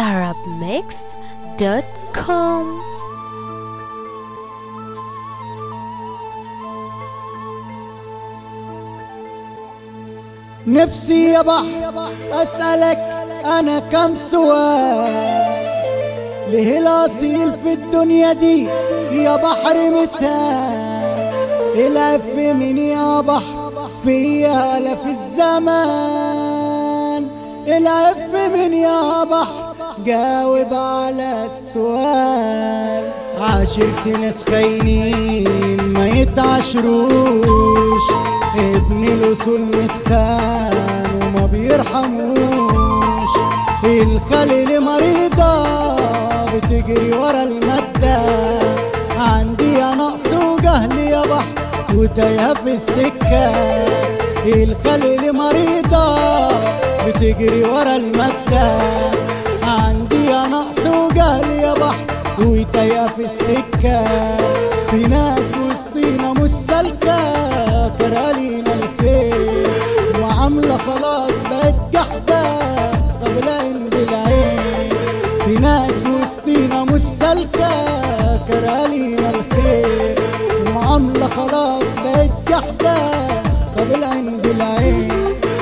tarabmixed.com نفسي يا بحر أسألك أنا كم سؤال ليه الأصيل في الدنيا دي يا بحر متان الأف من يا بحر فيا لا في الزمان الأف من يا بحر جاوب على السؤال عاشرت ناس خاينين ما يتعشروش ابن الاصول متخان وما بيرحموش الخليل مريضة بتجري ورا المادة عندي يا نقص وجهل يا بحر وتايهة في السكة الخليل مريضة بتجري ورا المادة عندي يا نقص وجهل يا بحر وتايهة في السكة في ناس وسطينا مش سالكة كرالينا الخير وعاملة خلاص بقت جحدة طب العين بالعين في ناس وسطينا مش سالكة كرالينا الخير وعاملة خلاص بقت جحدة طب العين بالعين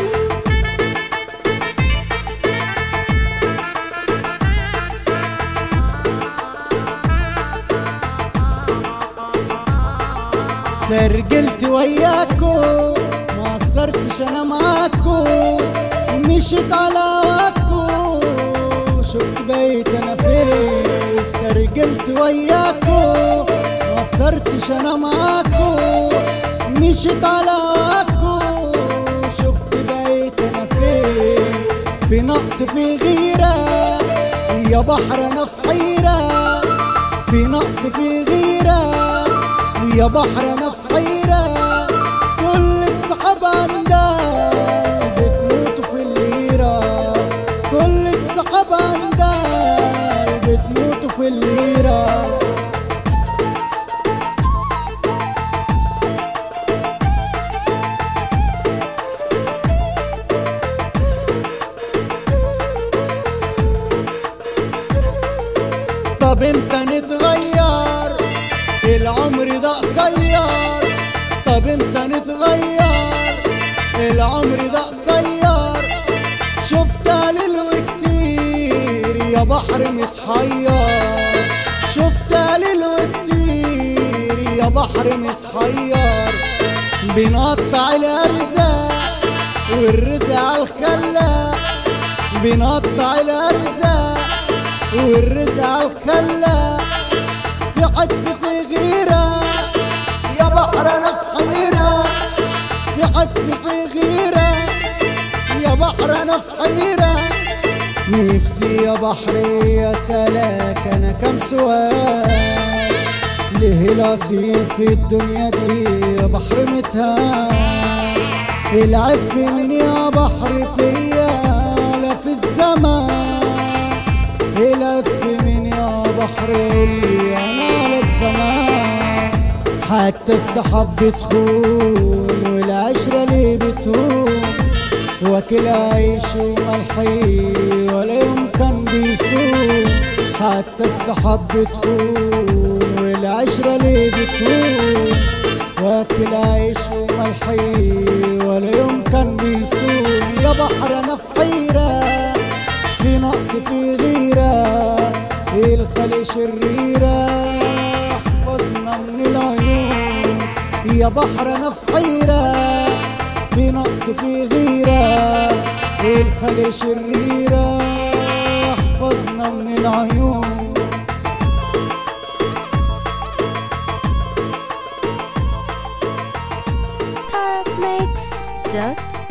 استرجلت وياكو ما قصرتش انا معاكو مشيت على هواكو شفت بيت انا فين استرجلت وياكو ما قصرتش انا معاكو مشيت على هواكو شفت بيت انا فين في نقص في غيرة يا بحر انا في حيرة في نقص في غيرة يا بحر انا في حيرة كل الصحاب عندها بتموتوا في الليرة كل الصحاب عندها بتموتوا في الليرة طب امتى نتغير العمر ده قصير طب امتى نتغير العمر ده قصير شفت عليل كتير يا بحر متحير شفت عليل كتير يا بحر متحير بنقطع الارزاق والرزق على الخلاق بنقطع الارزاق والرزق على الخلاق في حد في غيرة يا بحر انا في حيرة في حد في غيرة يا بحر انا في حيرة نفسي يا بحر يا سلاك انا كم سؤال ليه الاصيل في الدنيا دي يا بحر متهان العف من يا بحر فيا ولا في الزمان الف من يا بحر اللي انا على الزمان حتى السحاب بتخون والعشرة ليه بتهون واكل عيش وملحي ولا يوم كان بيسوق حتى السحاب بتخون والعشرة ليه بتهون واكل عيش وملحي ولا يوم كان بيسوق يا بحر انا في حيره في نقص في غيرة الخلي شريرة احفظنا من العيون يا بحر انا في حيرة في نقص في غيرة الخلي شريرة احفظنا من العيون tarabmixed.com